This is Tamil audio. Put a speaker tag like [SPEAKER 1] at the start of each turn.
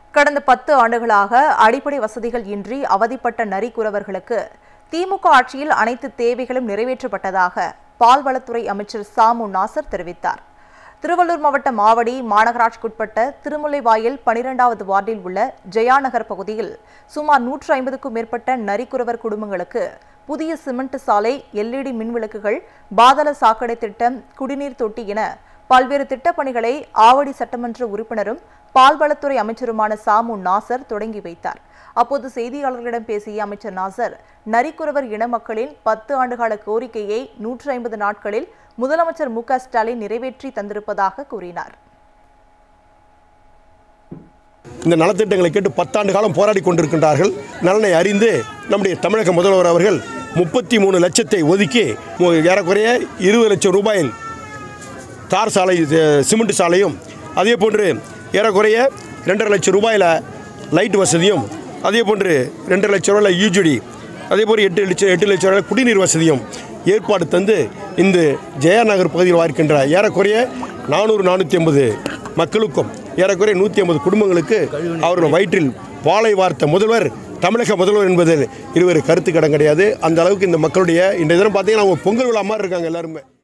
[SPEAKER 1] கடந்த பத்து ஆண்டுகளாக அடிப்படை வசதிகள் இன்றி அவதிப்பட்ட நரிக்குறவர்களுக்கு திமுக ஆட்சியில் அனைத்து தேவைகளும் நிறைவேற்றப்பட்டதாக பால்வளத்துறை அமைச்சர் சாமு நாசர் தெரிவித்தார் திருவள்ளூர் மாவட்டம் ஆவடி மாநகராட்சிக்குட்பட்ட திருமுல்லைவாயல் பனிரெண்டாவது வார்டில் உள்ள ஜெயாநகர் பகுதியில் சுமார் நூற்று ஐம்பதுக்கும் மேற்பட்ட நரிக்குறவர் குடும்பங்களுக்கு புதிய சிமெண்ட் சாலை எல்இடி மின்விளக்குகள் பாதாள சாக்கடை திட்டம் குடிநீர் தொட்டி என பல்வேறு திட்டப்பணிகளை ஆவடி சட்டமன்ற உறுப்பினரும் பால்வளத்துறை அமைச்சருமான சாமு நாசர் தொடங்கி வைத்தார் அப்போது செய்தியாளர்களிடம் பேசிய அமைச்சர் நாசர் நரிக்குறவர் இன மக்களின் பத்து ஆண்டுகால கோரிக்கையை நூற்று ஐம்பது நாட்களில் முதலமைச்சர் மு க ஸ்டாலின் நிறைவேற்றி தந்திருப்பதாக கூறினார்
[SPEAKER 2] இந்த நலத்திட்டங்களை கேட்டு பத்தாண்டு காலம் போராடி கொண்டிருக்கின்றார்கள் நலனை அறிந்து நம்முடைய தமிழக முதல்வர் அவர்கள் முப்பத்தி மூணு லட்சத்தை ஒதுக்கி மு- ஏறக்குறைய இருபது லட்சம் ரூபாயில் தார் சாலை அஹ், சிமெண்ட் சாலையும் அதே போன்று ஏறக்குறைய ரெண்டரை லட்சம் ரூபாயில் லைட் வசதியும் அதே போன்று ரெண்டரை லட்சம் ரூபாயில் யூஜிடி அதே போல் எட்டு லட்சம் எட்டு லட்சம் ரூபாயில் குடிநீர் வசதியும் ஏற்பாடு தந்து இந்த ஜெயா நகர் பகுதியில் இருக்கின்ற ஏறக்குறைய நானூறு நானூற்றி ஐம்பது மக்களுக்கும் ஏறக்குறைய நூற்றி ஐம்பது குடும்பங்களுக்கு அவர்கள் வயிற்றில் பாலை வார்த்த முதல்வர் தமிழக முதல்வர் என்பதில் இருவர் கருத்து கடன் கிடையாது அந்த அளவுக்கு இந்த மக்களுடைய இன்றைய தினம் பார்த்தீங்கன்னா அவங்க பொங்கல் விழா மாதிரி இருக்காங்க எல்லாருமே